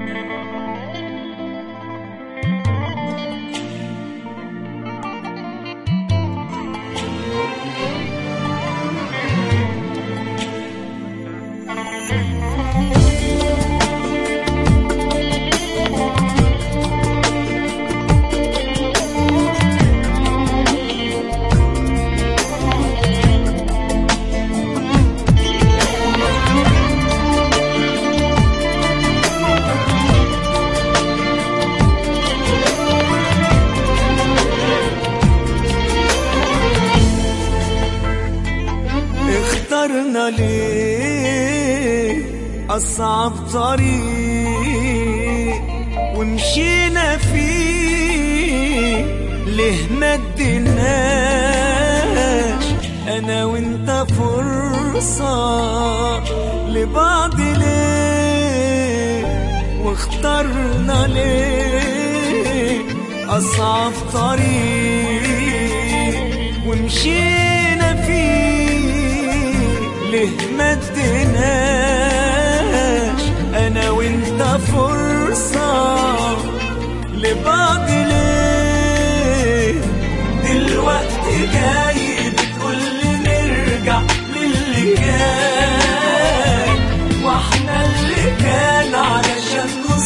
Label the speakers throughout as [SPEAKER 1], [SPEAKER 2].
[SPEAKER 1] اخترنا ليه أصعب طريق ومشينا فيه ليه ما اديناش أنا وأنت فرصة لبعض ليه واخترنا ليه أصعب طريق ومشينا فيه ليه ما اديناش انا وانت فرصة لبعض ليه دلوقتي جاي بتقول لي نرجع للي كان واحنا اللي كان علشان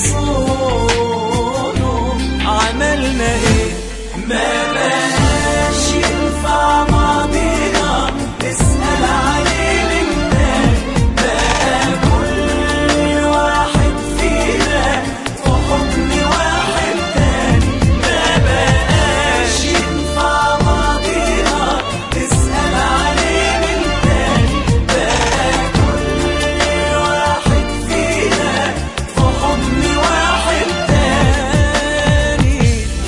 [SPEAKER 1] نصونه عملنا ايه ما بقاش ينفع ماضينا نسأل عليه من تاني بقى كل واحد فينا في حضن واحد تاني ما بقاش ينفع ماضينا نسأل عليه من تاني بقى كل واحد فينا في حضن واحد تاني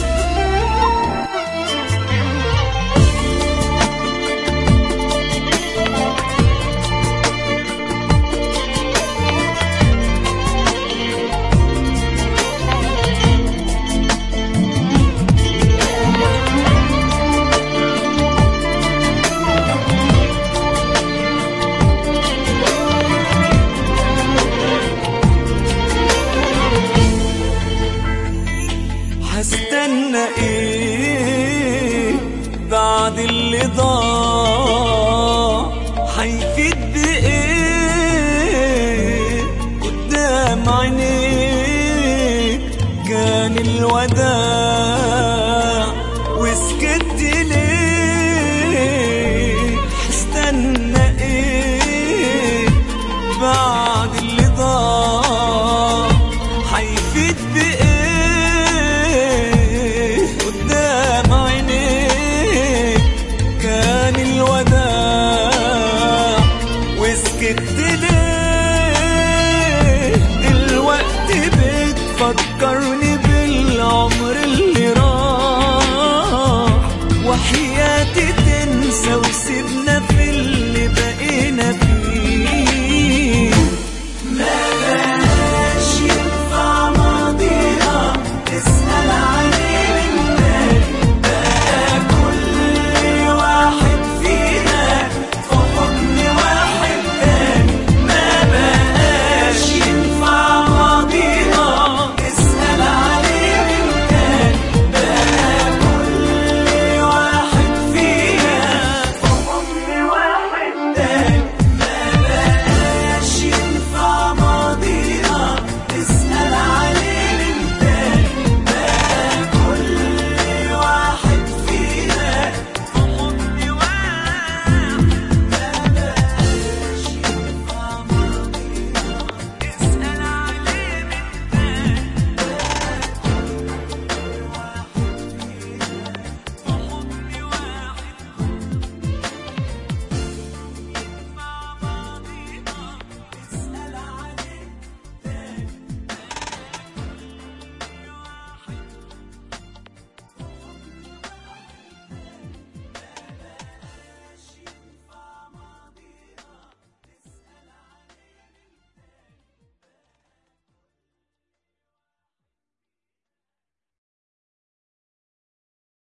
[SPEAKER 1] هستنى ايه بعد اللي ضاع هيفيد بايه قدام عينيك كان الوداع وسكت ليه هستنى ايه بعد اللي ضاع هيفيد بايه قدام عينيك كان الوداع وسكت ليه دلوقتي بتفكرني